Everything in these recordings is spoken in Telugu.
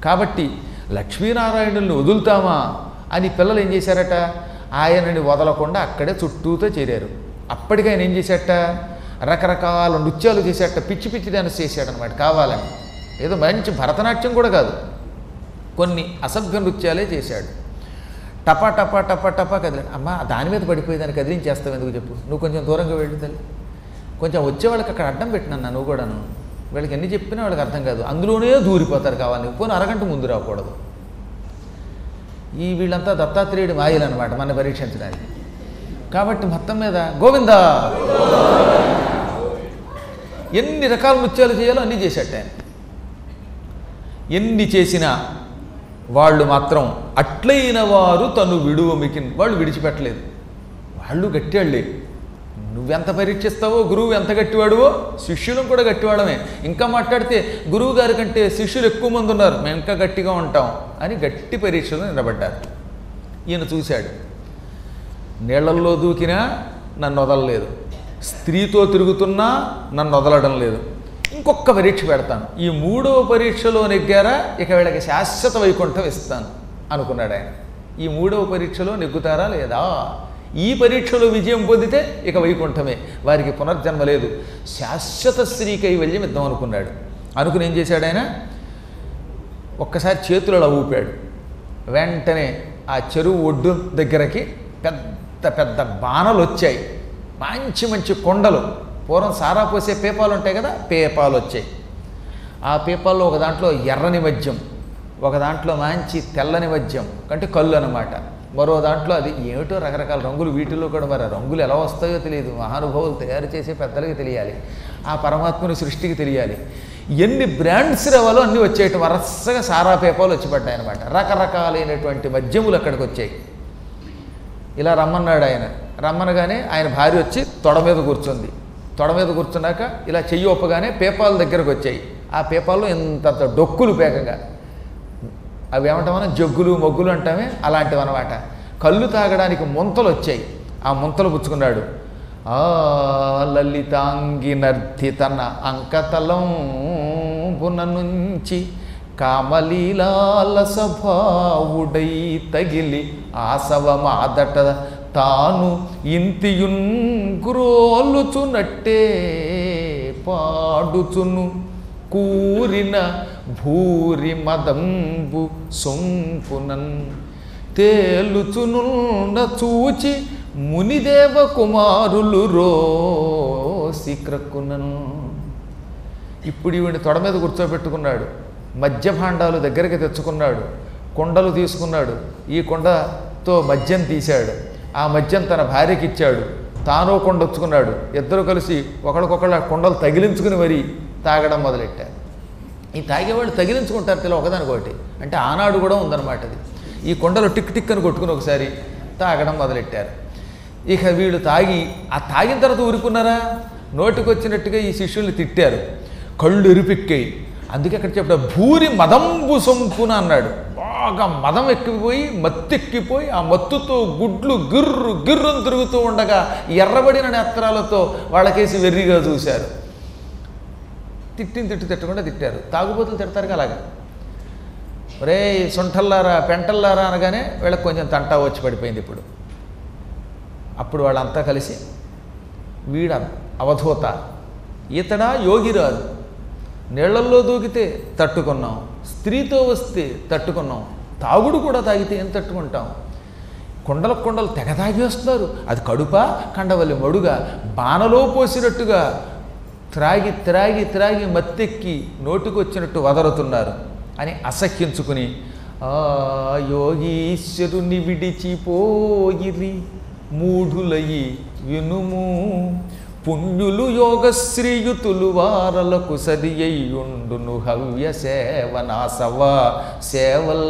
కాబట్టి లక్ష్మీనారాయణుల్ని వదులుతామా అని పిల్లలు ఏం చేశారట ఆయనని వదలకుండా అక్కడే చుట్టూతో చేరారు అప్పటికి ఆయన ఏం చేశాట రకరకాల నృత్యాలు చేశాట పిచ్చి పిచ్చి డాన్స్ చేశాడనమాట కావాలని ఏదో మంచి భరతనాట్యం కూడా కాదు కొన్ని అసభ్య నృత్యాలే చేశాడు టపా టపా టపా టపా కదిలి అమ్మ దాని మీద పడిపోయి దాన్ని కదిలించేస్తావు ఎందుకు చెప్పు నువ్వు కొంచెం దూరంగా వెళ్ళి తల్లి కొంచెం వచ్చే వాళ్ళకి అక్కడ అడ్డం పెట్టినన్నా నువ్వు కూడాను వీళ్ళకి ఎన్ని చెప్పినా వాళ్ళకి అర్థం కాదు అందులోనే దూరిపోతారు కావాలి పోనీ అరగంట ముందు రాకూడదు ఈ వీళ్ళంతా దత్తాత్రేయుడి మాయలు అనమాట మన పరీక్షించడానికి కాబట్టి మొత్తం మీద గోవిందా ఎన్ని రకాల నృత్యాలు చేయాలో అన్నీ చేశాట ఆయన ఎన్ని చేసినా వాళ్ళు మాత్రం అట్లయిన వారు తను విడువమికిన్ వాళ్ళు విడిచిపెట్టలేదు వాళ్ళు గట్టివాళ్ళే నువ్వెంత పరీక్షిస్తావో గురువు ఎంత గట్టివాడువో శిష్యులం కూడా గట్టివాడమే ఇంకా మాట్లాడితే గురువు గారి కంటే శిష్యులు ఎక్కువ మంది ఉన్నారు మేము ఇంకా గట్టిగా ఉంటాం అని గట్టి పరీక్షలు నిలబడ్డారు ఈయన చూశాడు నీళ్లల్లో దూకినా నన్ను వదలలేదు స్త్రీతో తిరుగుతున్నా నన్ను వదలడం లేదు ఇంకొక పరీక్ష పెడతాను ఈ మూడవ పరీక్షలో నెగ్గారా ఇక వీళ్ళకి శాశ్వత వైకుంఠం ఇస్తాను అనుకున్నాడు ఆయన ఈ మూడవ పరీక్షలో నెగ్గుతారా లేదా ఈ పరీక్షలో విజయం పొందితే ఇక వైకుంఠమే వారికి పునర్జన్మ లేదు శాశ్వత శ్రీ కైవల్యం ఇద్దాం అనుకున్నాడు అనుకుని ఏం చేశాడు ఆయన ఒక్కసారి చేతులు అలా ఊపాడు వెంటనే ఆ చెరువు ఒడ్డు దగ్గరకి పెద్ద పెద్ద బాణలు వచ్చాయి మంచి మంచి కొండలు పూర్వం సారా పోసే పేపాలు ఉంటాయి కదా పేపాలు వచ్చాయి ఆ పేపాల్లో ఒక దాంట్లో ఎర్రని మద్యం ఒక దాంట్లో మంచి తెల్లని మద్యం అంటే కళ్ళు అనమాట మరో దాంట్లో అది ఏమిటో రకరకాల రంగులు వీటిల్లో కూడా మరి ఆ రంగులు ఎలా వస్తాయో తెలియదు మహానుభావులు తయారు చేసే పెద్దలకి తెలియాలి ఆ పరమాత్మని సృష్టికి తెలియాలి ఎన్ని బ్రాండ్స్ రావాలో అన్నీ వచ్చేయటం వరసగా సారా పేపాలు వచ్చి పడ్డాయి అనమాట రకరకాలైనటువంటి మద్యములు అక్కడికి వచ్చాయి ఇలా రమ్మన్నాడు ఆయన రమ్మనగానే ఆయన భార్య వచ్చి తొడ మీద కూర్చుంది తొడ మీద కూర్చున్నాక ఇలా చెయ్యి ఒప్పగానే పేపాల దగ్గరకు వచ్చాయి ఆ పేపాల్లో ఇంత డొక్కులు పేకగా అవి ఏమంటామన్నా జగ్గులు మొగ్గులు అంటామే అలాంటివి అనమాట కళ్ళు తాగడానికి ముంతలు వచ్చాయి ఆ ముంతలు పుచ్చుకున్నాడు ఆ లలితాంగి నర్తి తన అంకతలం నుంచి కామలీలాల స్వభావుడై తగిలి ఆసవమాదట తాను ఇంతియున్ గురోలుచునట్టే పాడుచును కూరిన భూరి మదంబు సొంపునన్ తేలుచునున్న చూచి మునిదేవ కుమారులు రోసి క్రక్కునను ఇప్పుడు ఈవిని తొడ మీద కూర్చోబెట్టుకున్నాడు మద్యభాండాలు దగ్గరికి తెచ్చుకున్నాడు కొండలు తీసుకున్నాడు ఈ కొండతో మద్యం తీశాడు ఆ మద్యం తన భార్యకి ఇచ్చాడు తాను కొండ వచ్చుకున్నాడు ఇద్దరు కలిసి ఒకరికొకళ్ళ కొండలు తగిలించుకుని మరీ తాగడం మొదలెట్టారు ఈ తాగేవాళ్ళు తగిలించుకుంటారు తెల ఒకదానికొకటి అంటే ఆనాడు కూడా ఉందన్నమాట అది ఈ కొండలు టిక్ టిక్ అని కొట్టుకుని ఒకసారి తాగడం మొదలెట్టారు ఇక వీళ్ళు తాగి ఆ తాగిన తర్వాత ఊరుకున్నారా నోటికి వచ్చినట్టుగా ఈ శిష్యుల్ని తిట్టారు కళ్ళు ఎరుపెక్కాయి అందుకే అక్కడ చెప్పాడు భూరి మదంబు సొంపున అన్నాడు బాగా మదం ఎక్కిపోయి మత్తెక్కిపోయి ఆ మత్తుతో గుడ్లు గిర్రు గిర్రును తిరుగుతూ ఉండగా ఎర్రబడిన నేత్రాలతో వాళ్ళకేసి వెర్రిగా చూశారు తిట్టిన తిట్టు తిట్టకుండా తిట్టారు తాగుబోతులు తిడతారు అలాగా రే సొంటల్లారా పెంటల్లారా అనగానే వీళ్ళకి కొంచెం తంటా వచ్చి పడిపోయింది ఇప్పుడు అప్పుడు వాళ్ళంతా కలిసి వీడ అవధూత ఇతడా యోగిరాజు నీళ్లల్లో దూకితే తట్టుకున్నాం స్త్రీతో వస్తే తట్టుకున్నాం తాగుడు కూడా తాగితే ఏం తట్టుకుంటాం కొండలకు కొండలు తెగ తాగేస్తున్నారు అది కడుప కండవల్లి మడుగా బాణలో పోసినట్టుగా త్రాగి త్రాగి త్రాగి మత్తెక్కి నోటికొచ్చినట్టు వదరుతున్నారు అని అసహ్యించుకుని ఆ యోగీశ్వరుని విడిచిపోయిరి మూఢులయి వినుము పుణ్యులు యోగశ్రీయుతులు వారలకు సరి అయ్యుండును హవ్య సేవనాసవ సేవల్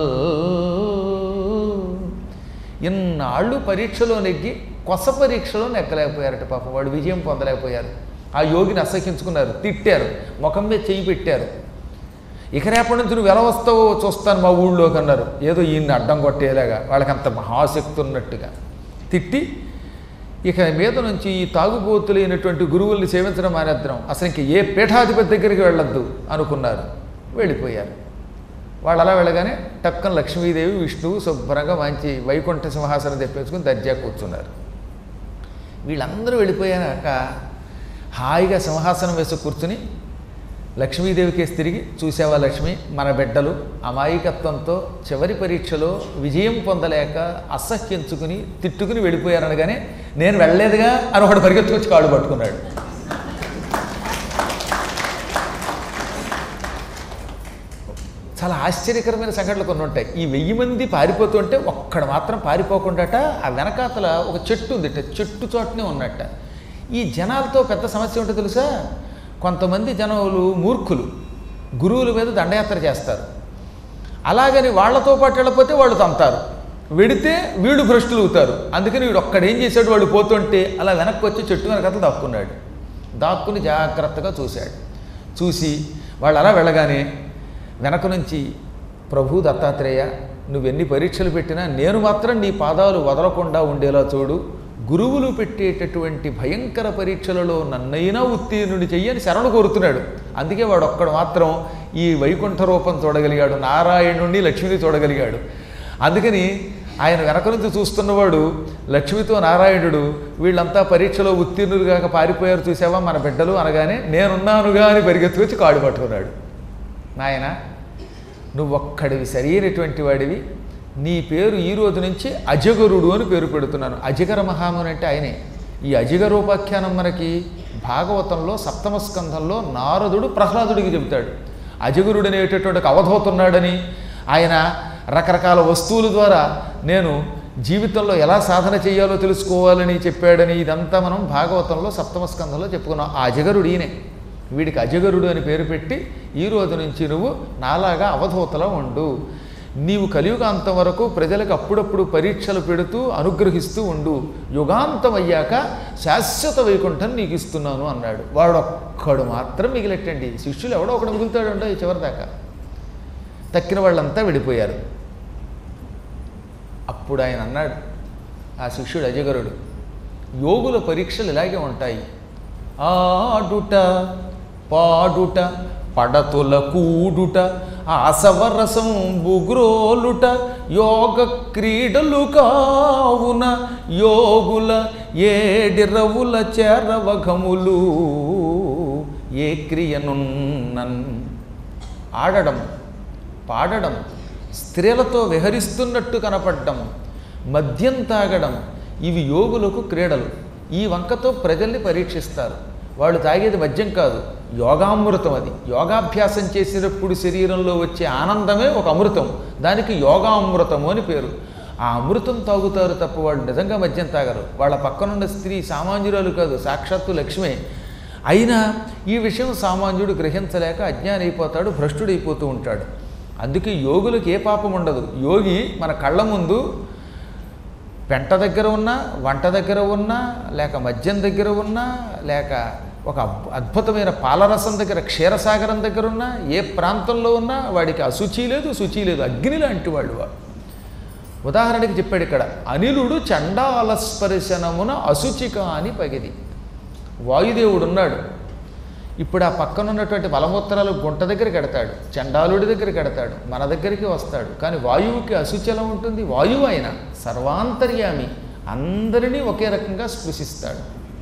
ఇన్నాళ్ళు పరీక్షలో నెగ్గి కొస పరీక్షలో నెగ్గలేకపోయారట పాపం వాడు విజయం పొందలేకపోయారు ఆ యోగిని అసహించుకున్నారు తిట్టారు ముఖం మీద చెయ్యి పెట్టారు ఇక రేపటి నుంచి నువ్వు ఎలా వస్తావో చూస్తాను మా ఊళ్ళోకి అన్నారు ఏదో ఈయన్ని అడ్డం కొట్టేలాగా వాళ్ళకి అంత మహాశక్తి ఉన్నట్టుగా తిట్టి ఇక మీద నుంచి ఈ తాగుబోతులైనటువంటి గురువుల్ని సేవించడం మానేద్దాం అసలు ఇంక ఏ పీఠాధిపతి దగ్గరికి వెళ్ళొద్దు అనుకున్నారు వెళ్ళిపోయారు వాళ్ళు అలా వెళ్ళగానే టక్కన లక్ష్మీదేవి విష్ణువు శుభ్రంగా మంచి వైకుంఠ సింహాసనం తెప్పించుకుని దర్జా కూర్చున్నారు వీళ్ళందరూ వెళ్ళిపోయాక హాయిగా సింహాసనం వేసి కూర్చుని లక్ష్మీదేవికేసి తిరిగి చూసావా లక్ష్మి మన బిడ్డలు అమాయకత్వంతో చివరి పరీక్షలో విజయం పొందలేక అసహ్యించుకుని తిట్టుకుని వెళ్ళిపోయారనగానే నేను వెళ్ళలేదుగా అని ఒకడు పరిగెత్తుకొచ్చి కాళ్ళు పట్టుకున్నాడు చాలా ఆశ్చర్యకరమైన సంఘటనలు కొన్ని ఉంటాయి ఈ వెయ్యి మంది పారిపోతుంటే ఒక్కడ మాత్రం పారిపోకుండాట ఆ వెనకాతల ఒక చెట్టు ఉందిట చెట్టు చోటనే ఉన్నట్ట ఈ జనాలతో పెద్ద సమస్య ఉంటుందో తెలుసా కొంతమంది జనములు మూర్ఖులు గురువుల మీద దండయాత్ర చేస్తారు అలాగని వాళ్ళతో పాటు వెళ్ళకపోతే వాళ్ళు తంతారు వెడితే వీడు భ్రష్టులు అవుతారు అందుకని వీడు ఒక్కడ ఏం చేశాడు వాడు పోతుంటే అలా వెనక్కి వచ్చి చెట్టు వెనకతలు దాక్కున్నాడు దాక్కుని జాగ్రత్తగా చూశాడు చూసి వాళ్ళు అలా వెళ్ళగానే వెనక నుంచి ప్రభు దత్తాత్రేయ నువ్వెన్ని పరీక్షలు పెట్టినా నేను మాత్రం నీ పాదాలు వదలకుండా ఉండేలా చూడు గురువులు పెట్టేటటువంటి భయంకర పరీక్షలలో నన్నైనా ఉత్తీర్ణుని చెయ్యని శరణు కోరుతున్నాడు అందుకే వాడు ఒక్కడు మాత్రం ఈ వైకుంఠ రూపం చూడగలిగాడు నారాయణుణ్ణి లక్ష్మిని చూడగలిగాడు అందుకని ఆయన వెనక నుంచి చూస్తున్నవాడు లక్ష్మితో నారాయణుడు వీళ్ళంతా పరీక్షలో ఉత్తీర్ణులు కాక పారిపోయారు చూసావా మన బిడ్డలు అనగానే నేనున్నానుగా అని పరిగెత్తుకొచ్చి కాడు పట్టుకున్నాడు నాయన నువ్వొక్కడివి సరైనటువంటి వాడివి నీ పేరు ఈ రోజు నుంచి అజగరుడు అని పేరు పెడుతున్నాను అజగర మహాముని అంటే ఆయనే ఈ అజగరోపాఖ్యానం మనకి భాగవతంలో సప్తమ స్కంధంలో నారదుడు ప్రహ్లాదుడికి చెబుతాడు అజగురుడు అనేటటువంటి ఒక అవధూత ఉన్నాడని ఆయన రకరకాల వస్తువుల ద్వారా నేను జీవితంలో ఎలా సాధన చేయాలో తెలుసుకోవాలని చెప్పాడని ఇదంతా మనం భాగవతంలో సప్తమ స్కంధంలో చెప్పుకున్నాం ఆ అజగరుడు ఈయనే వీడికి అజగరుడు అని పేరు పెట్టి ఈ రోజు నుంచి నువ్వు నాలాగా అవధూతలా ఉండు నీవు కలియుగాంతం వరకు ప్రజలకు అప్పుడప్పుడు పరీక్షలు పెడుతూ అనుగ్రహిస్తూ ఉండు యుగాంతం అయ్యాక శాశ్వత వైకుంఠం నీకు ఇస్తున్నాను అన్నాడు వాడు ఒక్కడు మాత్రం మిగిలెట్టండి శిష్యులు ఎవడో ఒకడు మిగులుతాడంటో ఈ చివరి దాకా తక్కిన వాళ్ళంతా వెళ్ళిపోయారు అప్పుడు ఆయన అన్నాడు ఆ శిష్యుడు అజగరుడు యోగుల పరీక్షలు ఇలాగే ఉంటాయి ఆడుట పాడుట పడతుల కూడుట ఆసవరసం బుగ్రోలుట యోగ క్రీడలు కావున యోగుల ఏడిరవుల చేరవఘములు ఏ క్రియనున్నన్ ఆడడం పాడడం స్త్రీలతో విహరిస్తున్నట్టు కనపడడం మద్యం తాగడం ఇవి యోగులకు క్రీడలు ఈ వంకతో ప్రజల్ని పరీక్షిస్తారు వాళ్ళు తాగేది మద్యం కాదు యోగామృతం అది యోగాభ్యాసం చేసినప్పుడు శరీరంలో వచ్చే ఆనందమే ఒక అమృతం దానికి యోగామృతము అని పేరు ఆ అమృతం తాగుతారు తప్ప వాళ్ళు నిజంగా మద్యం తాగరు వాళ్ళ పక్కనున్న స్త్రీ సామాన్యురాలు కాదు సాక్షాత్తు లక్ష్మే అయినా ఈ విషయం సామాన్యుడు గ్రహించలేక అజ్ఞాని అయిపోతాడు భ్రష్టుడైపోతూ ఉంటాడు అందుకే యోగులకు ఏ పాపం ఉండదు యోగి మన కళ్ళ ముందు పెంట దగ్గర ఉన్నా వంట దగ్గర ఉన్నా లేక మద్యం దగ్గర ఉన్నా లేక ఒక అద్భు- అద్భుతమైన పాలరసం దగ్గర క్షీరసాగరం దగ్గర ఉన్నా ఏ ప్రాంతంలో ఉన్నా వాడికి అశుచి లేదు శుచి లేదు అగ్ని లాంటి వాడు వాడు ఉదాహరణకి చెప్పాడు ఇక్కడ అనిలుడు చండాల స్పర్శనమున అశుచిక అని పగిది వాయుదేవుడు ఉన్నాడు ఇప్పుడు ఆ పక్కన ఉన్నటువంటి మలమూత్రాలు గుంట దగ్గర కడతాడు చండాలుడి దగ్గర కడతాడు మన దగ్గరికి వస్తాడు కానీ వాయువుకి అశుచి ఎలా ఉంటుంది వాయువు ఆయన సర్వాంతర్యామి అందరినీ ఒకే రకంగా స్పృశిస్తాడు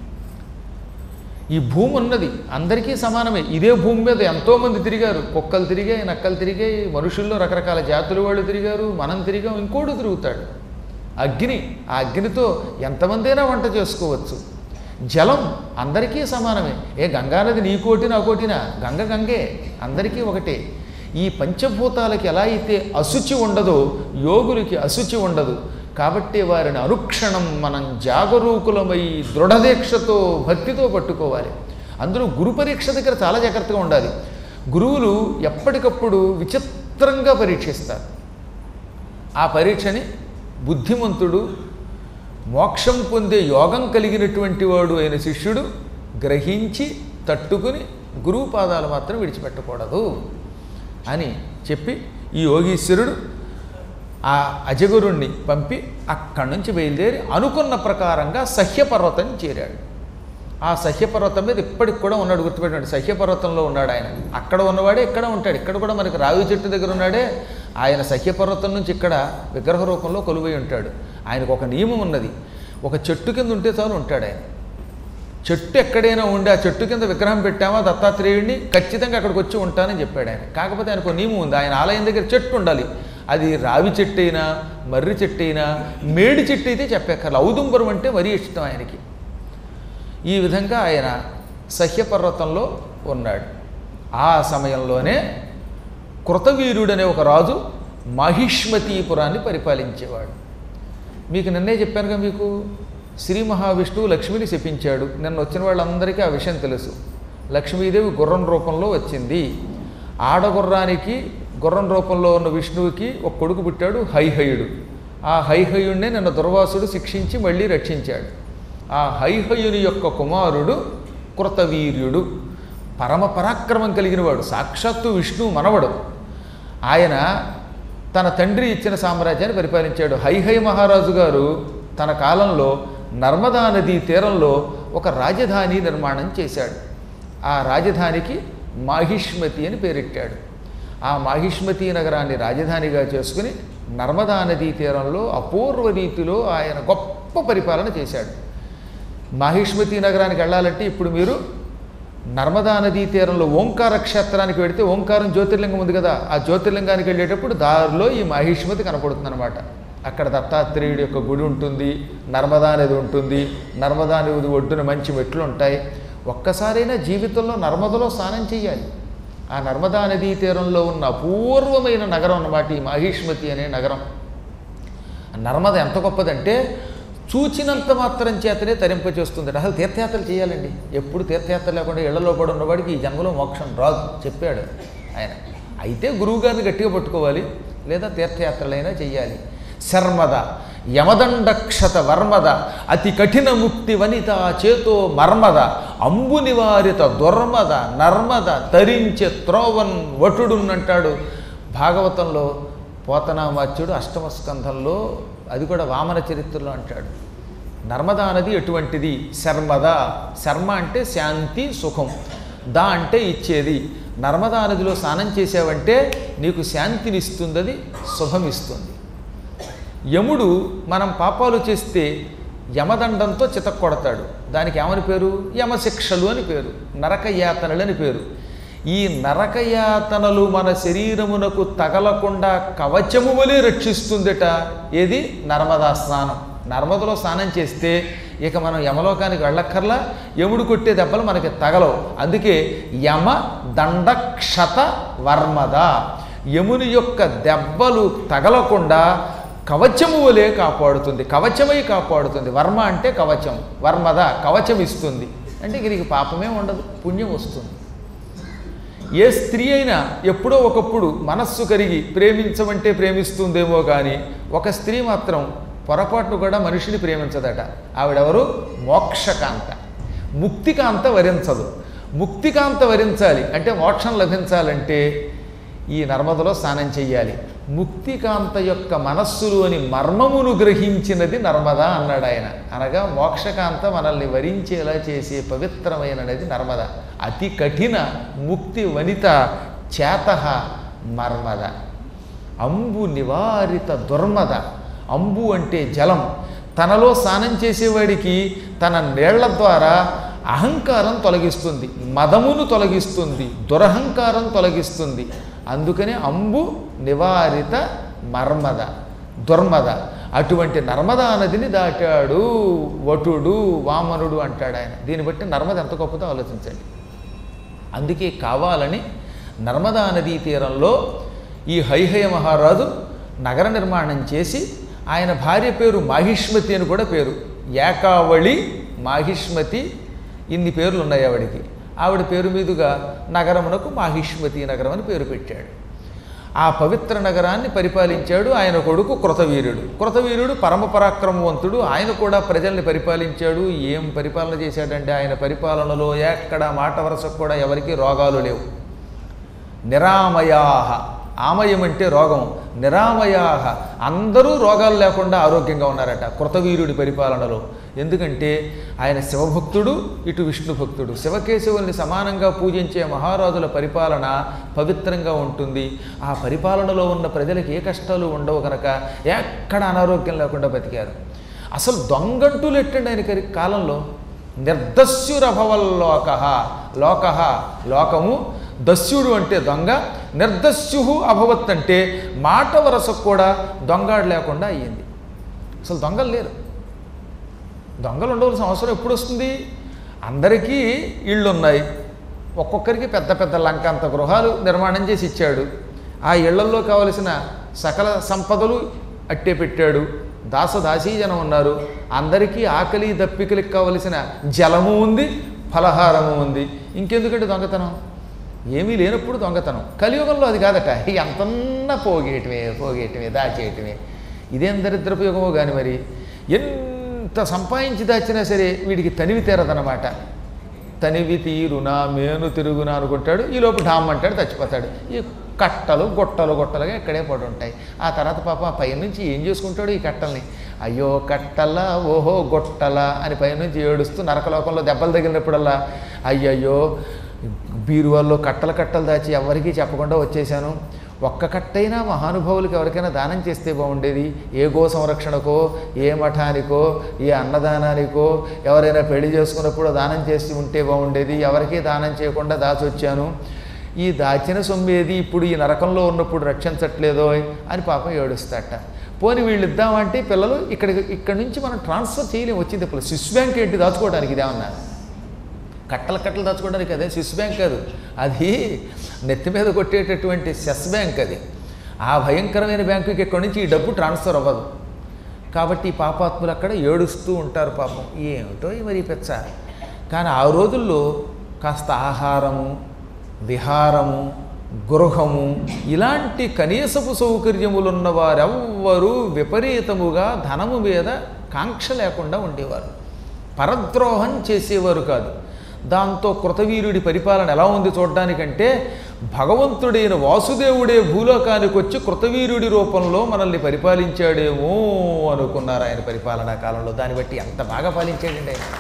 ఈ భూమి ఉన్నది అందరికీ సమానమే ఇదే భూమి మీద ఎంతోమంది తిరిగారు కుక్కలు తిరిగాయి నక్కలు తిరిగాయి మనుషుల్లో రకరకాల జాతుల వాళ్ళు తిరిగారు మనం తిరిగాం ఇంకోడు తిరుగుతాడు అగ్ని ఆ అగ్నితో ఎంతమందైనా వంట చేసుకోవచ్చు జలం అందరికీ సమానమే ఏ గంగానది నీ కోటి నా కోటినా గంగ గంగే అందరికీ ఒకటే ఈ పంచభూతాలకి ఎలా అయితే అశుచి ఉండదో యోగులకి అశుచి ఉండదు కాబట్టి వారిని అనుక్షణం మనం జాగరూకులమై దృఢదీక్షతో భక్తితో పట్టుకోవాలి అందులో గురు పరీక్ష దగ్గర చాలా జాగ్రత్తగా ఉండాలి గురువులు ఎప్పటికప్పుడు విచిత్రంగా పరీక్షిస్తారు ఆ పరీక్షని బుద్ధిమంతుడు మోక్షం పొందే యోగం కలిగినటువంటి వాడు అయిన శిష్యుడు గ్రహించి తట్టుకుని గురువు పాదాలు మాత్రం విడిచిపెట్టకూడదు అని చెప్పి ఈ యోగీశ్వరుడు ఆ అజగురుణ్ణి పంపి అక్కడి నుంచి బయలుదేరి అనుకున్న ప్రకారంగా సహ్యపర్వతం చేరాడు ఆ సహ్యపర్వతం మీద ఇప్పటికి కూడా ఉన్నాడు గుర్తుపెట్టండి సహ్యపర్వతంలో ఉన్నాడు ఆయన అక్కడ ఉన్నవాడే ఇక్కడ ఉంటాడు ఇక్కడ కూడా మనకి రావి చెట్టు దగ్గర ఉన్నాడే ఆయన సహ్యపర్వతం నుంచి ఇక్కడ విగ్రహ రూపంలో కొలువై ఉంటాడు ఆయనకు ఒక నియమం ఉన్నది ఒక చెట్టు కింద ఉంటే చాలు ఉంటాడు ఆయన చెట్టు ఎక్కడైనా ఉండి ఆ చెట్టు కింద విగ్రహం పెట్టామా దత్తాత్రేయుడిని ఖచ్చితంగా అక్కడికి వచ్చి ఉంటానని చెప్పాడు ఆయన కాకపోతే ఆయనకు ఒక నియమం ఉంది ఆయన ఆలయం దగ్గర చెట్టు ఉండాలి అది రావి చెట్టు అయినా మర్రి చెట్టు అయినా మేడి చెట్టు అయితే చెప్పేక్కర్ల ఔదుంబరం అంటే మరీ ఇష్టం ఆయనకి ఈ విధంగా ఆయన సహ్యపర్వతంలో ఉన్నాడు ఆ సమయంలోనే కృతవీరుడనే ఒక రాజు మహిష్మతీపురాన్ని పరిపాలించేవాడు మీకు నిన్నే చెప్పానుగా మీకు శ్రీ మహావిష్ణువు లక్ష్మిని శపించాడు నిన్న వచ్చిన వాళ్ళందరికీ ఆ విషయం తెలుసు లక్ష్మీదేవి గుర్రం రూపంలో వచ్చింది ఆడగుర్రానికి గుర్రం రూపంలో ఉన్న విష్ణువుకి ఒక కొడుకు పుట్టాడు హైహయుడు ఆ హైహయుడినే నిన్న దుర్వాసుడు శిక్షించి మళ్ళీ రక్షించాడు ఆ హైహయుని యొక్క కుమారుడు కృతవీర్యుడు పరమ పరాక్రమం కలిగినవాడు సాక్షాత్తు విష్ణువు మనవడు ఆయన తన తండ్రి ఇచ్చిన సామ్రాజ్యాన్ని పరిపాలించాడు హైహై మహారాజు గారు తన కాలంలో నర్మదా నదీ తీరంలో ఒక రాజధాని నిర్మాణం చేశాడు ఆ రాజధానికి మాహిష్మతి అని పేరెట్టాడు ఆ మాహిష్మతి నగరాన్ని రాజధానిగా చేసుకుని నర్మదా నదీ తీరంలో అపూర్వ రీతిలో ఆయన గొప్ప పరిపాలన చేశాడు మాహిష్మతి నగరానికి వెళ్ళాలంటే ఇప్పుడు మీరు నర్మదా నదీ తీరంలో ఓంకార క్షేత్రానికి వెళితే ఓంకారం జ్యోతిర్లింగం ఉంది కదా ఆ జ్యోతిర్లింగానికి వెళ్ళేటప్పుడు దారిలో ఈ మాహిష్మతి కనపడుతుంది అనమాట అక్కడ దత్తాత్రేయుడి యొక్క గుడి ఉంటుంది నర్మదా నది ఉంటుంది నర్మదా నది ఒడ్డున మంచి మెట్లు ఉంటాయి ఒక్కసారైనా జీవితంలో నర్మదలో స్నానం చేయాలి ఆ నర్మదా నదీ తీరంలో ఉన్న అపూర్వమైన నగరం అన్నమాట ఈ మాహిష్మతి అనే నగరం నర్మద ఎంత గొప్పదంటే చూచినంత మాత్రం చేతనే తరింపచేస్తుంది అసలు తీర్థయాత్రలు చేయాలండి ఎప్పుడు తీర్థయాత్ర లేకుండా ఇళ్లలో పడి ఉన్నవాడికి ఈ జన్మలో మోక్షం రాదు చెప్పాడు ఆయన అయితే గురువుగారిని గట్టిగా పట్టుకోవాలి లేదా తీర్థయాత్రలైనా చేయాలి శర్మద యమదండక్షత వర్మద అతి కఠిన ముక్తి వనిత చేతో మర్మద అంబు నివారిత దుర్మద నర్మద తరించే త్రోవన్ వటుడున్నంటాడు భాగవతంలో పోతనామాచ్యుడు అష్టమ స్కంధంలో అది కూడా వామన చరిత్రలో అంటాడు నర్మదా నది ఎటువంటిది శర్మద శర్మ అంటే శాంతి సుఖం దా అంటే ఇచ్చేది నర్మదా నదిలో స్నానం చేసావంటే నీకు శాంతిని ఇస్తుంది అది శుభం ఇస్తుంది యముడు మనం పాపాలు చేస్తే యమదండంతో చితక్కొడతాడు దానికి ఏమని పేరు యమశిక్షలు అని పేరు నరకయాతనలు అని పేరు ఈ నరకయాతనలు మన శరీరమునకు తగలకుండా కవచము వలె రక్షిస్తుందట ఏది నర్మదా స్నానం నర్మదలో స్నానం చేస్తే ఇక మనం యమలోకానికి వెళ్ళక్కర్లా యముడు కొట్టే దెబ్బలు మనకి తగలవు అందుకే యమ దండక్షత వర్మద యముని యొక్క దెబ్బలు తగలకుండా కవచము వలె కాపాడుతుంది కవచమై కాపాడుతుంది వర్మ అంటే కవచం వర్మద కవచం ఇస్తుంది అంటే ఇక నీకు పాపమే ఉండదు పుణ్యం వస్తుంది ఏ స్త్రీ అయినా ఎప్పుడో ఒకప్పుడు మనస్సు కరిగి ప్రేమించమంటే ప్రేమిస్తుందేమో కానీ ఒక స్త్రీ మాత్రం పొరపాటును కూడా మనిషిని ప్రేమించదట ఆవిడెవరు మోక్షకాంత ముక్తికాంత వరించదు ముక్తికాంత వరించాలి అంటే మోక్షం లభించాలంటే ఈ నర్మదలో స్నానం చెయ్యాలి ముక్తికాంత యొక్క మనస్సులోని మర్మమును గ్రహించినది నర్మద అన్నాడు ఆయన అనగా మోక్షకాంత మనల్ని వరించేలా చేసే పవిత్రమైన నది నర్మద అతి కఠిన ముక్తి వనిత చేత మర్మద అంబు నివారిత దుర్మద అంబు అంటే జలం తనలో స్నానం చేసేవాడికి తన నీళ్ల ద్వారా అహంకారం తొలగిస్తుంది మదమును తొలగిస్తుంది దురహంకారం తొలగిస్తుంది అందుకనే అంబు నివారిత మర్మద దుర్మద అటువంటి నర్మదా నదిని దాటాడు వటుడు వామనుడు అంటాడు ఆయన దీన్ని బట్టి నర్మద ఎంత గొప్పదో ఆలోచించండి అందుకే కావాలని నర్మదా నదీ తీరంలో ఈ హైహయ మహారాజు నగర నిర్మాణం చేసి ఆయన భార్య పేరు మాహిష్మతి అని కూడా పేరు ఏకావళి మాహిష్మతి ఇన్ని పేర్లు ఉన్నాయి ఆవిడికి ఆవిడ పేరు మీదుగా నగరమునకు మాహిష్మతి నగరం అని పేరు పెట్టాడు ఆ పవిత్ర నగరాన్ని పరిపాలించాడు ఆయన కొడుకు కృతవీరుడు కృతవీరుడు పరమ పరాక్రమవంతుడు ఆయన కూడా ప్రజల్ని పరిపాలించాడు ఏం పరిపాలన చేశాడంటే ఆయన పరిపాలనలో ఎక్కడ మాట వరసకు కూడా ఎవరికీ రోగాలు లేవు నిరామయాహ ఆమయం అంటే రోగం నిరామయాహ అందరూ రోగాలు లేకుండా ఆరోగ్యంగా ఉన్నారట కృతవీరుడి పరిపాలనలో ఎందుకంటే ఆయన శివభక్తుడు ఇటు విష్ణు భక్తుడు శివకేశవుల్ని సమానంగా పూజించే మహారాజుల పరిపాలన పవిత్రంగా ఉంటుంది ఆ పరిపాలనలో ఉన్న ప్రజలకు ఏ కష్టాలు ఉండవు కనుక ఎక్కడ అనారోగ్యం లేకుండా బతికారు అసలు దొంగంటూలు ఎట్టండి ఆయన కరి- కాలంలో నిర్దస్యురభవల్లోక లోక లోకము దస్యుడు అంటే దొంగ నిర్దస్యు అభవత్ అంటే మాట వరసకు కూడా దొంగాడు లేకుండా అయ్యింది అసలు దొంగలు లేరు దొంగలు ఉండవలసిన అవసరం ఎప్పుడు వస్తుంది అందరికీ ఇళ్ళు ఉన్నాయి ఒక్కొక్కరికి పెద్ద పెద్ద లంక అంత గృహాలు నిర్మాణం చేసి ఇచ్చాడు ఆ ఇళ్లల్లో కావలసిన సకల సంపదలు అట్టే పెట్టాడు దాస దాసీజనం ఉన్నారు అందరికీ ఆకలి దప్పికలకు కావలసిన జలము ఉంది ఫలహారము ఉంది ఇంకెందుకంటే దొంగతనం ఏమీ లేనప్పుడు దొంగతనం కలియుగంలో అది కాదట ఎంతన్నా పోగేయటమే పోగేయటమే దాచేయటమే ఇదేం దరిద్రపయోగమో కానీ మరి ఎంత సంపాదించి దాచినా సరే వీడికి తనివి తీరదనమాట తనివి తీరునా మేను తిరుగునా అనుకుంటాడు ఈ లోపు డామ్ అంటాడు చచ్చిపోతాడు ఈ కట్టలు గొట్టలు గొట్టలుగా ఇక్కడే పడి ఉంటాయి ఆ తర్వాత పాప ఆ పైనుంచి ఏం చేసుకుంటాడు ఈ కట్టల్ని అయ్యో కట్టలా ఓహో గొట్టలా అని పైనుంచి ఏడుస్తూ నరకలోకంలో దెబ్బలు తగిలినప్పుడల్లా అయ్యయ్యో బీరువాల్లో కట్టలు కట్టలు దాచి ఎవరికీ చెప్పకుండా వచ్చేసాను ఒక్క కట్టైనా మహానుభావులకు ఎవరికైనా దానం చేస్తే బాగుండేది ఏ గో సంరక్షణకో ఏ మఠానికో ఏ అన్నదానానికో ఎవరైనా పెళ్లి చేసుకున్నప్పుడు దానం చేసి ఉంటే బాగుండేది ఎవరికీ దానం చేయకుండా దాచొచ్చాను ఈ దాచిన సొమ్మేది ఇప్పుడు ఈ నరకంలో ఉన్నప్పుడు రక్షించట్లేదో అని పాపం ఏడుస్తాట పోని వీళ్ళు ఇద్దామంటే పిల్లలు ఇక్కడికి ఇక్కడి నుంచి మనం ట్రాన్స్ఫర్ చేయలేము వచ్చింది ఇప్పుడు స్విస్ బ్యాంక్ ఏంటి దాచుకోవడానికి ఇదేమన్నా కట్టలు కట్టలు దాచుకోవడానికి అదే స్విస్ బ్యాంక్ కాదు అది నెత్తి మీద కొట్టేటటువంటి సెస్ బ్యాంక్ అది ఆ భయంకరమైన బ్యాంకుకి ఇక్కడి నుంచి ఈ డబ్బు ట్రాన్స్ఫర్ అవ్వదు కాబట్టి ఈ పాపాత్ములు అక్కడ ఏడుస్తూ ఉంటారు పాపం ఏమిటో ఈ మరి ఈ పెచ్చ కానీ ఆ రోజుల్లో కాస్త ఆహారము విహారము గృహము ఇలాంటి కనీసపు సౌకర్యములున్న వారెవ్వరూ విపరీతముగా ధనము మీద కాంక్ష లేకుండా ఉండేవారు పరద్రోహం చేసేవారు కాదు దాంతో కృతవీరుడి పరిపాలన ఎలా ఉంది చూడడానికంటే భగవంతుడైన వాసుదేవుడే భూలోకానికి వచ్చి కృతవీరుడి రూపంలో మనల్ని పరిపాలించాడేమో అనుకున్నారు ఆయన పరిపాలనా కాలంలో దాన్ని బట్టి ఎంత బాగా పాలించాడండి ఆయన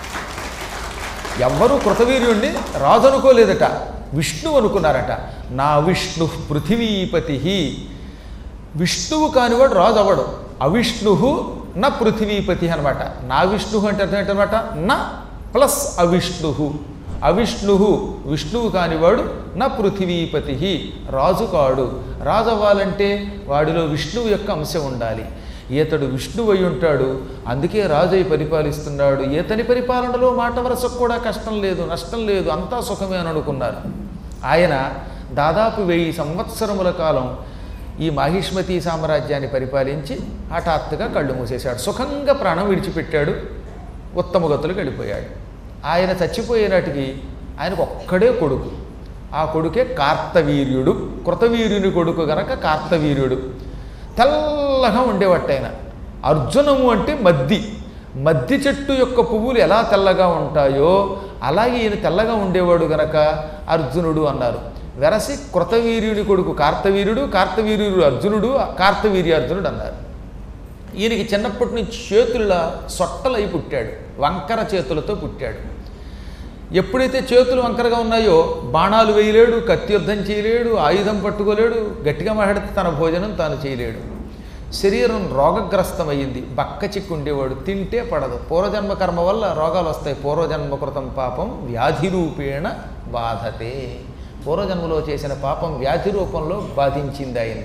ఎవ్వరూ కృతవీర్యుణ్ణి రాజు అనుకోలేదట విష్ణు అనుకున్నారట నా విష్ణు పృథివీపతి విష్ణువు కానివాడు రాజు అవడు అవిష్ణు నా పృథివీపతి అనమాట నా విష్ణు అంటే అర్థం ఏంటనమాట నా ప్లస్ అవిష్ణు అవిష్ణు విష్ణువు కానివాడు నా పృథివీపతి రాజు కాడు రాజు అవ్వాలంటే వాడిలో విష్ణువు యొక్క అంశం ఉండాలి ఈతడు విష్ణువు అయి ఉంటాడు అందుకే రాజు అయి పరిపాలిస్తున్నాడు ఈతని పరిపాలనలో మాట వరసకు కూడా కష్టం లేదు నష్టం లేదు అంతా సుఖమే అని అనుకున్నారు ఆయన దాదాపు వెయ్యి సంవత్సరముల కాలం ఈ మాహిష్మతి సామ్రాజ్యాన్ని పరిపాలించి హఠాత్తుగా కళ్ళు మూసేశాడు సుఖంగా ప్రాణం విడిచిపెట్టాడు ఉత్తమ గతులకు వెళ్ళిపోయాడు ఆయన చచ్చిపోయే నాటికి ఆయనకు ఒక్కడే కొడుకు ఆ కొడుకే కార్తవీర్యుడు కృతవీర్యుని కొడుకు గనక కార్తవీర్యుడు తెల్లగా ఉండేవట్టు ఆయన అర్జునము అంటే మద్ది మద్ది చెట్టు యొక్క పువ్వులు ఎలా తెల్లగా ఉంటాయో అలాగే ఈయన తెల్లగా ఉండేవాడు గనక అర్జునుడు అన్నారు వెరసి కృతవీర్యుని కొడుకు కార్తవీర్యుడు కార్తవీర్యుడు అర్జునుడు కార్తవీర్య అర్జునుడు అన్నారు ఈయనకి చిన్నప్పటి నుంచి చేతుల సొట్టలై పుట్టాడు వంకర చేతులతో పుట్టాడు ఎప్పుడైతే చేతులు వంకరగా ఉన్నాయో బాణాలు వేయలేడు కత్తి యుద్ధం చేయలేడు ఆయుధం పట్టుకోలేడు గట్టిగా మాట్లాడితే తన భోజనం తాను చేయలేడు శరీరం రోగగ్రస్తమైంది బక్క చిక్కు ఉండేవాడు తింటే పడదు పూర్వజన్మ కర్మ వల్ల రోగాలు వస్తాయి పూర్వజన్మ కృతం పాపం వ్యాధి రూపేణ బాధతే పూర్వజన్మలో చేసిన పాపం వ్యాధి రూపంలో బాధించింది ఆయన్ని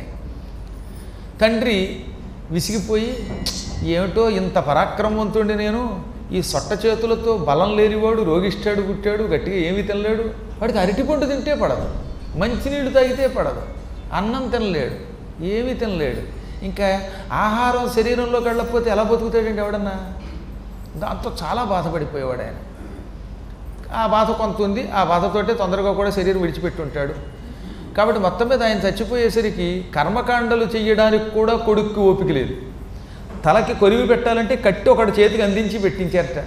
తండ్రి విసిగిపోయి ఏమిటో ఇంత పరాక్రమవంతుడి నేను ఈ సొట్ట చేతులతో బలం లేనివాడు రోగిష్టాడు పుట్టాడు గట్టిగా ఏమీ తినలేడు వాడికి అరటిపండు తింటే పడదు మంచినీళ్ళు తాగితే పడదు అన్నం తినలేడు ఏమీ తినలేడు ఇంకా ఆహారం శరీరంలోకి వెళ్ళకపోతే ఎలా బతుకుతాడండి ఎవడన్నా దాంతో చాలా బాధపడిపోయేవాడు ఆయన ఆ బాధ కొంత ఉంది ఆ బాధతోటే తొందరగా కూడా శరీరం విడిచిపెట్టి ఉంటాడు కాబట్టి మొత్తం మీద ఆయన చచ్చిపోయేసరికి కర్మకాండలు చెయ్యడానికి కూడా కొడుక్కి ఓపిక లేదు తలకి కొరివి పెట్టాలంటే కట్టి ఒకటి చేతికి అందించి పెట్టించారట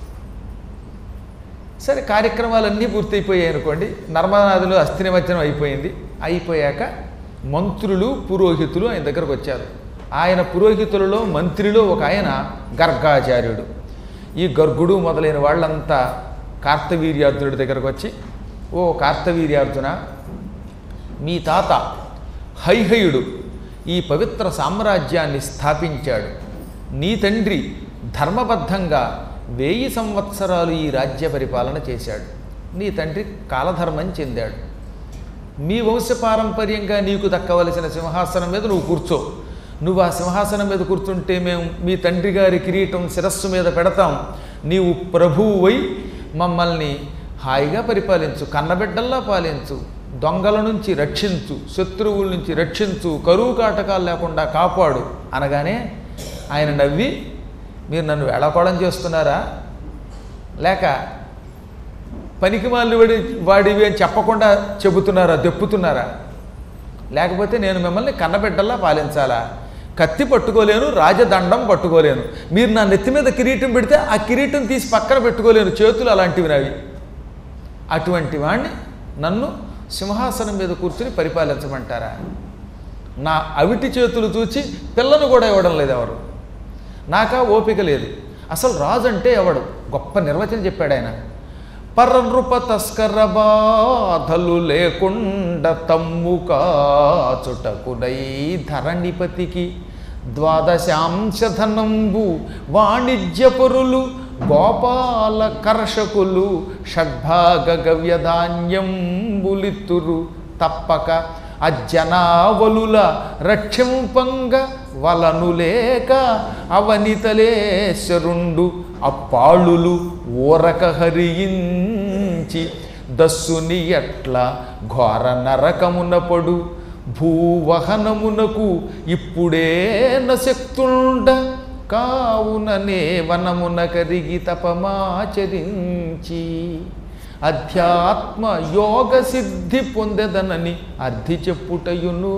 సరే కార్యక్రమాలన్నీ పూర్తయిపోయాయి అనుకోండి నర్మదానదిలో అస్థి నిమజ్జనం అయిపోయింది అయిపోయాక మంత్రులు పురోహితులు ఆయన దగ్గరకు వచ్చారు ఆయన పురోహితులలో మంత్రిలో ఒక ఆయన గర్గాచార్యుడు ఈ గర్గుడు మొదలైన వాళ్ళంతా కార్తవీర్యార్జునుడి దగ్గరకు వచ్చి ఓ కార్తవీర్యార్జున మీ తాత హైహయుడు ఈ పవిత్ర సామ్రాజ్యాన్ని స్థాపించాడు నీ తండ్రి ధర్మబద్ధంగా వెయ్యి సంవత్సరాలు ఈ రాజ్య పరిపాలన చేశాడు నీ తండ్రి కాలధర్మం చెందాడు మీ వంశపారంపర్యంగా నీకు దక్కవలసిన సింహాసనం మీద నువ్వు కూర్చో నువ్వు ఆ సింహాసనం మీద కూర్చుంటే మేము మీ తండ్రి గారి కిరీటం శిరస్సు మీద పెడతాం నీవు ప్రభువువై మమ్మల్ని హాయిగా పరిపాలించు కన్నబిడ్డల్లా పాలించు దొంగల నుంచి రక్షించు శత్రువుల నుంచి రక్షించు కరువు కాటకాలు లేకుండా కాపాడు అనగానే ఆయన నవ్వి మీరు నన్ను వేళాకోళం చేస్తున్నారా లేక పనికి మాలిన వాడి వాడివి అని చెప్పకుండా చెబుతున్నారా దెప్పుతున్నారా లేకపోతే నేను మిమ్మల్ని కన్నబిడ్డల్లా పాలించాలా కత్తి పట్టుకోలేను రాజదండం పట్టుకోలేను మీరు నా నెత్తి మీద కిరీటం పెడితే ఆ కిరీటం తీసి పక్కన పెట్టుకోలేను చేతులు అలాంటివి నావి అటువంటి వాణ్ణి నన్ను సింహాసనం మీద కూర్చుని పరిపాలించమంటారా నా అవిటి చేతులు చూచి పిల్లను కూడా ఇవ్వడం లేదు ఎవరు నాకా ఓపిక లేదు అసలు రాజు అంటే ఎవడు గొప్ప నిర్వచనం చెప్పాడు ఆయన పరనృప తస్కర బాధలు లేకుండ తమ్ము కాచుటకుడై ధరణిపతికి ద్వాదశాంశధనంబు వాణిజ్యపరులు గోపాల కర్షకులు షడ్భాగ గవ్యధాన్యంబులిత్తురు తప్పక అజ్జనావలుల రక్షింపంగ వలను లేక అవనితలేశ్వరుండు అప్పాళులు ఊరక హరించి దస్సుని ఎట్ల ఘోర నరకమున పడు భూవహనమునకు ఇప్పుడే నశక్తుండ కావుననే వనమున కరిగి తపమాచరించి అధ్యాత్మ యోగ సిద్ధి పొందెదనని అర్థి చెప్పుటయును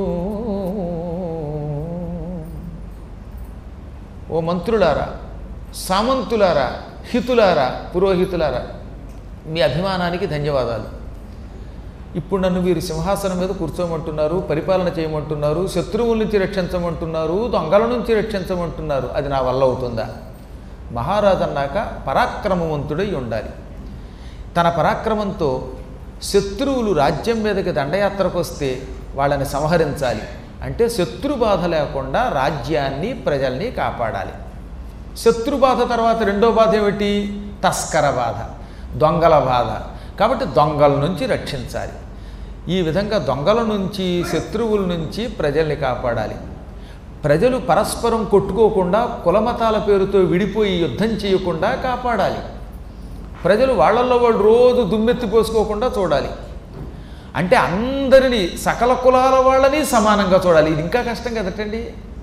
ఓ మంత్రులారా సామంతులారా హితులారా పురోహితులారా మీ అభిమానానికి ధన్యవాదాలు ఇప్పుడు నన్ను వీరు సింహాసనం మీద కూర్చోమంటున్నారు పరిపాలన చేయమంటున్నారు శత్రువుల నుంచి రక్షించమంటున్నారు దొంగల నుంచి రక్షించమంటున్నారు అది నా వల్ల అవుతుందా మహారాజు అన్నాక పరాక్రమవంతుడై ఉండాలి తన పరాక్రమంతో శత్రువులు రాజ్యం మీదకి దండయాత్రకు వస్తే వాళ్ళని సంహరించాలి అంటే శత్రు బాధ లేకుండా రాజ్యాన్ని ప్రజల్ని కాపాడాలి శత్రు బాధ తర్వాత రెండో బాధ ఏమిటి తస్కర బాధ దొంగల బాధ కాబట్టి దొంగల నుంచి రక్షించాలి ఈ విధంగా దొంగల నుంచి శత్రువుల నుంచి ప్రజల్ని కాపాడాలి ప్రజలు పరస్పరం కొట్టుకోకుండా కులమతాల పేరుతో విడిపోయి యుద్ధం చేయకుండా కాపాడాలి ప్రజలు వాళ్ళల్లో వాళ్ళు రోజు దుమ్మెత్తి పోసుకోకుండా చూడాలి అంటే అందరినీ సకల కులాల వాళ్ళని సమానంగా చూడాలి ఇది ఇంకా కష్టం కదటండి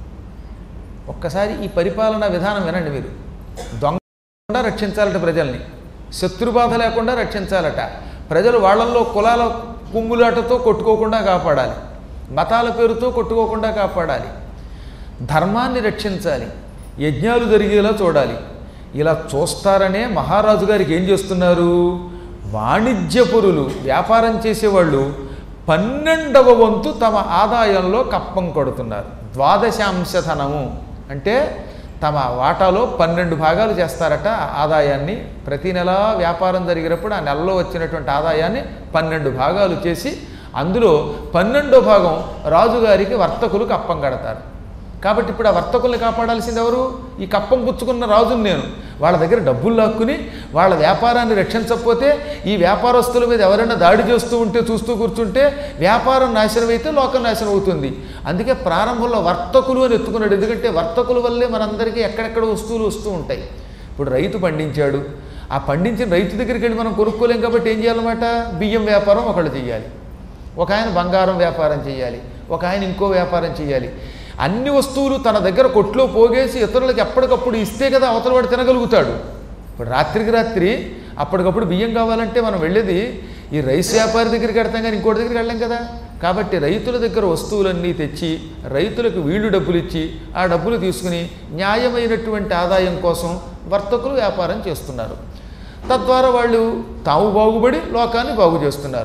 ఒక్కసారి ఈ పరిపాలనా విధానం వినండి మీరు దొంగ లేకుండా రక్షించాలట ప్రజల్ని శత్రుబాధ లేకుండా రక్షించాలట ప్రజలు వాళ్ళల్లో కులాల కుమ్ములాటతో కొట్టుకోకుండా కాపాడాలి మతాల పేరుతో కొట్టుకోకుండా కాపాడాలి ధర్మాన్ని రక్షించాలి యజ్ఞాలు జరిగేలా చూడాలి ఇలా చూస్తారనే మహారాజు గారికి ఏం చేస్తున్నారు వాణిజ్యపురులు వ్యాపారం చేసేవాళ్ళు పన్నెండవ వంతు తమ ఆదాయంలో కప్పం కొడుతున్నారు ద్వాదశాంశధనము అంటే తమ వాటాలో పన్నెండు భాగాలు చేస్తారట ఆదాయాన్ని ప్రతి నెల వ్యాపారం జరిగినప్పుడు ఆ నెలలో వచ్చినటువంటి ఆదాయాన్ని పన్నెండు భాగాలు చేసి అందులో పన్నెండో భాగం రాజుగారికి వర్తకులు కప్పం కడతారు కాబట్టి ఇప్పుడు ఆ వర్తకుల్ని కాపాడాల్సింది ఎవరు ఈ కప్పం పుచ్చుకున్న రాజుని నేను వాళ్ళ దగ్గర డబ్బులు లాక్కుని వాళ్ళ వ్యాపారాన్ని రక్షించకపోతే ఈ వ్యాపారస్తుల మీద ఎవరైనా దాడి చేస్తూ ఉంటే చూస్తూ కూర్చుంటే వ్యాపారం నాశనం అయితే లోకం నాశనం అవుతుంది అందుకే ప్రారంభంలో వర్తకులు అని ఎత్తుకున్నాడు ఎందుకంటే వర్తకుల వల్లే మనందరికీ ఎక్కడెక్కడ వస్తువులు వస్తూ ఉంటాయి ఇప్పుడు రైతు పండించాడు ఆ పండించిన రైతు దగ్గరికి వెళ్ళి మనం కొనుక్కోలేం కాబట్టి ఏం చేయాలన్నమాట బియ్యం వ్యాపారం ఒకళ్ళు చేయాలి ఒక ఆయన బంగారం వ్యాపారం చేయాలి ఒక ఆయన ఇంకో వ్యాపారం చేయాలి అన్ని వస్తువులు తన దగ్గర కొట్లో పోగేసి ఇతరులకు ఎప్పటికప్పుడు ఇస్తే కదా అవతల వాడు తినగలుగుతాడు ఇప్పుడు రాత్రికి రాత్రి అప్పటికప్పుడు బియ్యం కావాలంటే మనం వెళ్ళేది ఈ రైస్ వ్యాపారి దగ్గరికి వెళ్తాం కానీ ఇంకోటి దగ్గరికి వెళ్ళాం కదా కాబట్టి రైతుల దగ్గర వస్తువులన్నీ తెచ్చి రైతులకు వీళ్ళు డబ్బులు ఇచ్చి ఆ డబ్బులు తీసుకుని న్యాయమైనటువంటి ఆదాయం కోసం వర్తకులు వ్యాపారం చేస్తున్నారు తద్వారా వాళ్ళు తాము బాగుపడి లోకాన్ని బాగు చేస్తున్నారు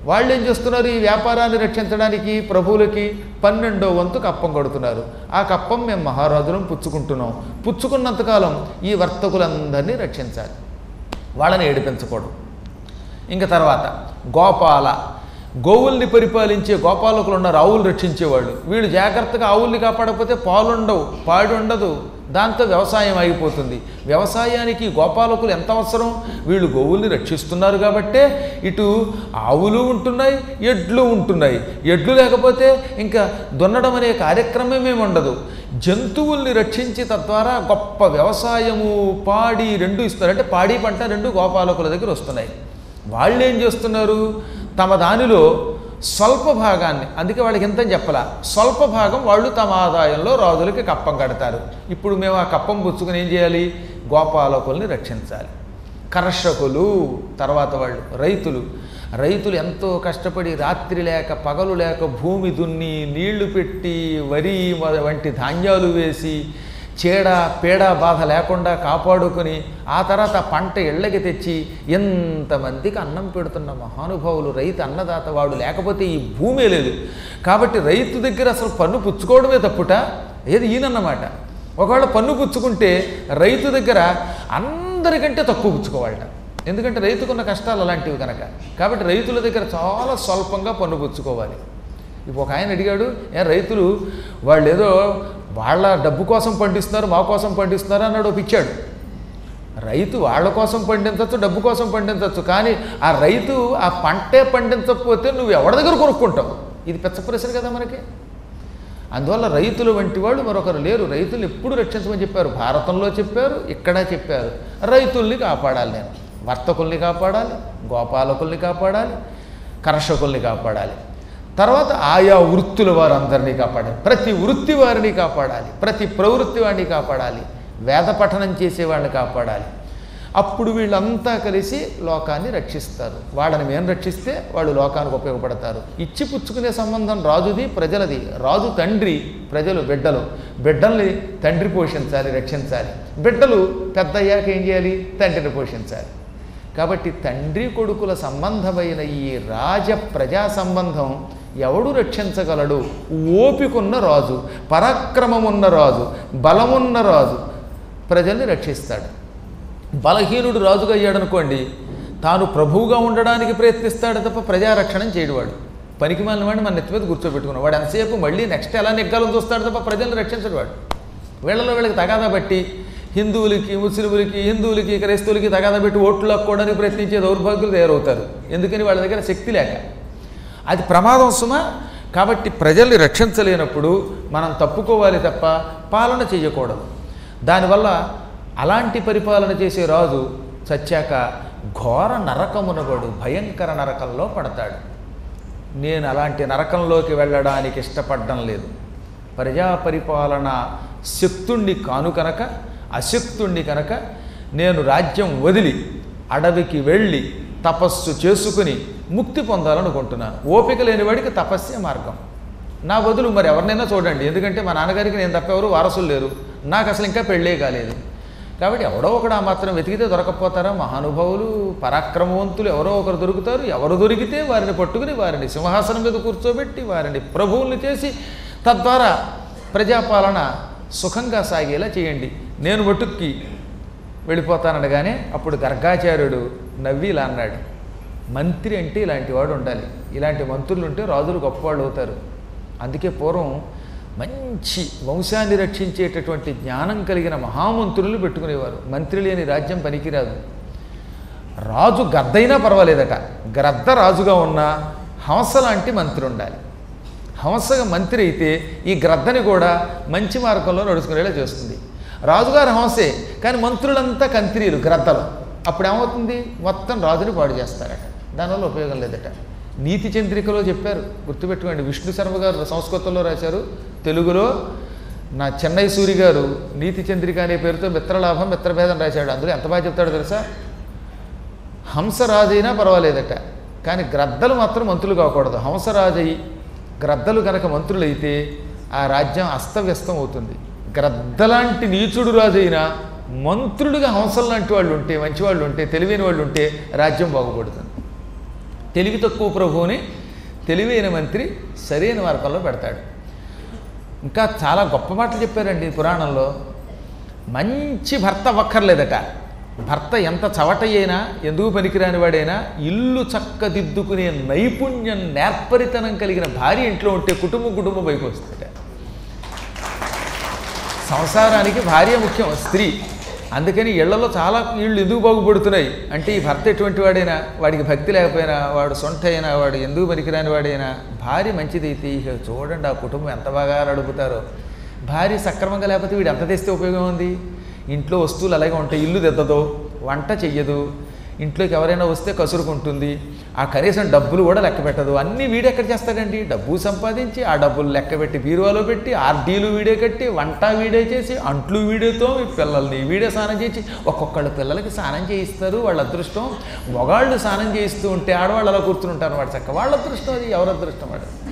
వాళ్ళు ఏం చేస్తున్నారు ఈ వ్యాపారాన్ని రక్షించడానికి ప్రభువులకి పన్నెండో వంతు కప్పం కొడుతున్నారు ఆ కప్పం మేము మహారాజులను పుచ్చుకుంటున్నాం పుచ్చుకున్నంతకాలం ఈ వర్తకులందరినీ రక్షించాలి వాళ్ళని ఏడిపించకూడదు ఇంకా తర్వాత గోపాల గోవుల్ని పరిపాలించే గోపాలకులు ఉన్నారు ఆవులు రక్షించేవాళ్ళు వీళ్ళు జాగ్రత్తగా ఆవుల్ని కాపాడకపోతే పాలు ఉండవు పాడి ఉండదు దాంతో వ్యవసాయం ఆగిపోతుంది వ్యవసాయానికి గోపాలకులు ఎంత అవసరం వీళ్ళు గోవుల్ని రక్షిస్తున్నారు కాబట్టే ఇటు ఆవులు ఉంటున్నాయి ఎడ్లు ఉంటున్నాయి ఎడ్లు లేకపోతే ఇంకా దున్నడం అనే కార్యక్రమమే ఉండదు జంతువుల్ని రక్షించి తద్వారా గొప్ప వ్యవసాయము పాడి రెండు ఇస్తారు అంటే పాడి పంట రెండు గోపాలకుల దగ్గర వస్తున్నాయి వాళ్ళు ఏం చేస్తున్నారు తమ దానిలో స్వల్ప భాగాన్ని అందుకే వాళ్ళకి ఎంత చెప్పలా స్వల్ప భాగం వాళ్ళు తమ ఆదాయంలో రాజులకి కప్పం కడతారు ఇప్పుడు మేము ఆ కప్పం పుచ్చుకొని ఏం చేయాలి గోపాలకుల్ని రక్షించాలి కర్షకులు తర్వాత వాళ్ళు రైతులు రైతులు ఎంతో కష్టపడి రాత్రి లేక పగలు లేక భూమి దున్ని నీళ్లు పెట్టి వరి మొద- వంటి ధాన్యాలు వేసి చీడ పీడ బాధ లేకుండా కాపాడుకొని ఆ తర్వాత పంట ఇళ్ళకి తెచ్చి ఎంతమందికి అన్నం పెడుతున్న మహానుభావులు రైతు అన్నదాత వాడు లేకపోతే ఈ భూమే లేదు కాబట్టి రైతు దగ్గర అసలు పన్ను పుచ్చుకోవడమే తప్పుట ఏది ఈయనన్నమాట ఒకవేళ పన్ను పుచ్చుకుంటే రైతు దగ్గర అందరికంటే తక్కువ పుచ్చుకోవాలట ఎందుకంటే రైతుకున్న కష్టాలు అలాంటివి కనుక కాబట్టి రైతుల దగ్గర చాలా స్వల్పంగా పన్ను పుచ్చుకోవాలి ఇప్పుడు ఒక ఆయన అడిగాడు ఏ రైతులు వాళ్ళు ఏదో వాళ్ళ డబ్బు కోసం పండిస్తున్నారు మా కోసం పండిస్తున్నారు అన్నాడు ఒక ఇచ్చాడు రైతు వాళ్ళ కోసం పండించవచ్చు డబ్బు కోసం పండించవచ్చు కానీ ఆ రైతు ఆ పంటే పండించకపోతే నువ్వు ఎవరి దగ్గర కొనుక్కుంటావు ఇది పెద్ద ప్రశ్న కదా మనకి అందువల్ల రైతులు వంటి వాళ్ళు మరొకరు లేరు రైతులు ఎప్పుడు రక్షించమని చెప్పారు భారతంలో చెప్పారు ఇక్కడ చెప్పారు రైతుల్ని కాపాడాలి నేను వర్తకుల్ని కాపాడాలి గోపాలకుల్ని కాపాడాలి కర్షకుల్ని కాపాడాలి తర్వాత ఆయా వృత్తుల వారందరినీ కాపాడాలి ప్రతి వృత్తి వారిని కాపాడాలి ప్రతి ప్రవృత్తి వారిని కాపాడాలి వేద పఠనం చేసేవాడిని కాపాడాలి అప్పుడు వీళ్ళంతా కలిసి లోకాన్ని రక్షిస్తారు వాళ్ళని మేము రక్షిస్తే వాళ్ళు లోకానికి ఉపయోగపడతారు ఇచ్చి పుచ్చుకునే సంబంధం రాజుది ప్రజలది రాజు తండ్రి ప్రజలు బిడ్డలు బిడ్డల్ని తండ్రి పోషించాలి రక్షించాలి బిడ్డలు పెద్ద అయ్యాక ఏం చేయాలి తండ్రిని పోషించాలి కాబట్టి తండ్రి కొడుకుల సంబంధమైన ఈ రాజ ప్రజా సంబంధం ఎవడు రక్షించగలడు ఓపికున్న రాజు పరాక్రమమున్న రాజు బలమున్న రాజు ప్రజల్ని రక్షిస్తాడు బలహీనుడు రాజుగా అయ్యాడనుకోండి తాను ప్రభువుగా ఉండడానికి ప్రయత్నిస్తాడు తప్ప ప్రజారక్షణం చేయడువాడు పనికి మాలిన వాడిని మన నెత్తి మీద కూర్చోబెట్టుకున్నాడు వాడు ఎంతసేపు మళ్ళీ నెక్స్ట్ ఎలా నెగ్గాలని చూస్తాడు తప్ప ప్రజల్ని రక్షించడు వాడు వీళ్ళలో వీళ్ళకి తగాదా బట్టి హిందువులకి ముస్లింలకి హిందువులకి క్రైస్తవులకి తగాదా పెట్టి ఓట్లు లాక్కోవడానికి ప్రయత్నించే దౌర్భాగ్యులు తయారవుతారు ఎందుకని వాళ్ళ దగ్గర శక్తి లేక అది ప్రమాదం సుమా కాబట్టి ప్రజల్ని రక్షించలేనప్పుడు మనం తప్పుకోవాలి తప్ప పాలన చేయకూడదు దానివల్ల అలాంటి పరిపాలన చేసే రాజు చచ్చాక ఘోర నరకమునబడు భయంకర నరకంలో పడతాడు నేను అలాంటి నరకంలోకి వెళ్ళడానికి ఇష్టపడడం లేదు ప్రజా పరిపాలన శక్తుణ్ణి కాను కనుక అశక్తుణ్ణి కనుక నేను రాజ్యం వదిలి అడవికి వెళ్ళి తపస్సు చేసుకుని ముక్తి పొందాలనుకుంటున్నాను ఓపిక లేనివాడికి తపస్సే మార్గం నా బదులు మరి ఎవరినైనా చూడండి ఎందుకంటే మా నాన్నగారికి నేను తప్ప ఎవరు వారసులు లేరు నాకు అసలు ఇంకా పెళ్ళే కాలేదు కాబట్టి ఎవడో ఒకడు ఆ మాత్రం వెతికితే దొరకపోతారా మహానుభావులు పరాక్రమవంతులు ఎవరో ఒకరు దొరుకుతారు ఎవరు దొరికితే వారిని పట్టుకుని వారిని సింహాసనం మీద కూర్చోబెట్టి వారిని ప్రభువుల్ని చేసి తద్వారా ప్రజాపాలన సుఖంగా సాగేలా చేయండి నేను మటుక్కి వెళ్ళిపోతాననగానే అప్పుడు గర్గాచార్యుడు నవ్వి ఇలా అన్నాడు మంత్రి అంటే ఇలాంటి వాడు ఉండాలి ఇలాంటి మంత్రులు ఉంటే రాజులు గొప్పవాళ్ళు అవుతారు అందుకే పూర్వం మంచి వంశాన్ని రక్షించేటటువంటి జ్ఞానం కలిగిన మహామంత్రులు పెట్టుకునేవారు మంత్రి లేని రాజ్యం పనికిరాదు రాజు గద్దైనా పర్వాలేదట గ్రద్ద రాజుగా ఉన్న హంస లాంటి మంత్రి ఉండాలి హంసగా మంత్రి అయితే ఈ గ్రద్దని కూడా మంచి మార్గంలో నడుచుకునేలా చేస్తుంది రాజుగారు హంసే కానీ మంత్రులంతా కంత్రీలు గ్రద్దలు అప్పుడు ఏమవుతుంది మొత్తం రాజుని పాడు చేస్తారట దానివల్ల ఉపయోగం లేదట నీతి చంద్రికలో చెప్పారు గుర్తుపెట్టుకోండి విష్ణు శర్మ గారు సంస్కృతంలో రాశారు తెలుగులో నా చెన్నై సూరి గారు నీతి చంద్రిక అనే పేరుతో మిత్రలాభం మిత్రభేదం రాశాడు అందులో ఎంత బాగా చెప్తాడో తెలుసా హంసరాజైనా పర్వాలేదట కానీ గ్రద్దలు మాత్రం మంత్రులు కాకూడదు హంసరాజయి గ్రద్దలు కనుక మంత్రులైతే ఆ రాజ్యం అస్తవ్యస్తం అవుతుంది గ్రద్దలాంటి నీచుడు రాజు అయినా మంత్రులుగా హంసలు లాంటి వాళ్ళు ఉంటే మంచి వాళ్ళు ఉంటే తెలివైన వాళ్ళు ఉంటే రాజ్యం బాగుపడుతుంది తెలివి తక్కువ ప్రభువుని తెలివైన మంత్రి సరైన మార్గంలో పెడతాడు ఇంకా చాలా గొప్ప మాటలు చెప్పారండి పురాణంలో మంచి భర్త అవ్వక్కర్లేదట భర్త ఎంత చవట అయినా ఎందుకు పనికిరాని వాడైనా ఇల్లు చక్కదిద్దుకునే నైపుణ్యం నేర్పరితనం కలిగిన భార్య ఇంట్లో ఉంటే కుటుంబం కుటుంబం పైకి వస్తుందట సంసారానికి భార్య ముఖ్యం స్త్రీ అందుకని ఇళ్లలో చాలా ఇళ్ళు ఎందుకు బాగుపడుతున్నాయి అంటే ఈ భర్త ఎటువంటి వాడైనా వాడికి భక్తి లేకపోయినా వాడు సొంట అయినా వాడు ఎందుకు పనికిరాని వాడైనా భార్య మంచిదైతే ఇక చూడండి ఆ కుటుంబం ఎంత బాగా నడుపుతారో భార్య సక్రమంగా లేకపోతే వీడు ఎంత తెస్తే ఉపయోగం ఉంది ఇంట్లో వస్తువులు అలాగే ఉంటాయి ఇల్లు దిద్దదు వంట చెయ్యదు ఇంట్లోకి ఎవరైనా వస్తే కసురుకుంటుంది ఆ కనీసం డబ్బులు కూడా లెక్క పెట్టదు అన్నీ వీడు ఎక్కడ చేస్తాడండి డబ్బు సంపాదించి ఆ డబ్బులు లెక్క పెట్టి బీరువాలో పెట్టి ఆర్డీలు వీడే కట్టి వంట వీడే చేసి అంట్లు వీడియోతో పిల్లల్ని వీడే స్నానం చేసి ఒక్కొక్కళ్ళు పిల్లలకి స్నానం చేయిస్తారు వాళ్ళ అదృష్టం మొగాళ్ళు స్నానం చేయిస్తూ ఉంటే ఆడవాళ్ళు అలా కూర్చుని ఉంటారు వాడు చక్క వాళ్ళ అదృష్టం అది ఎవరి అదృష్టం వాడు